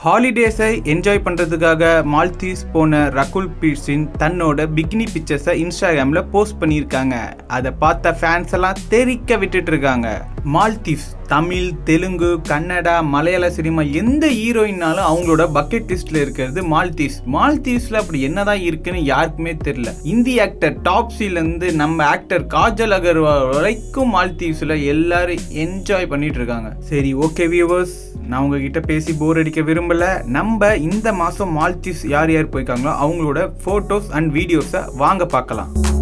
ஹாலிடேஸை enjoy பண்ணுறதுக்காக Maldives போன Rakul breath Singh தன்னோட பிகினி பிக்சர்ஸை இன்ஸ்டாகிராமில் போஸ்ட் பண்ணியிருக்காங்க அதை பார்த்த ஃபேன்ஸ் எல்லாம் தெரிக்க விட்டுட்டு இருக்காங்க மால்தீவ்ஸ் தமிழ் தெலுங்கு கன்னடா மலையாள சினிமா எந்த ஹீரோயினாலும் அவங்களோட பக்கெட் லிஸ்ட்ல இருக்கிறது மால்தீவ்ஸ் மால்தீவ்ஸ்ல அப்படி என்னதான் இருக்குன்னு யாருக்குமே தெரியல இந்தி ஆக்டர் டாப்ஸில இருந்து நம்ம ஆக்டர் காஜல் அகர்வால் வரைக்கும் மால்தீவ்ஸ்ல எல்லாரும் என்ஜாய் பண்ணிட்டு இருக்காங்க சரி ஓகே வியூவர்ஸ் நான் உங்ககிட்ட பேசி போர் அடிக்க விரும்பல நம்ம இந்த மாசம் மால்தீவ்ஸ் யார் யார் போயிருக்காங்களோ அவங்களோட போட்டோஸ் அண்ட் வீடியோஸை வாங்க பார்க்கலாம்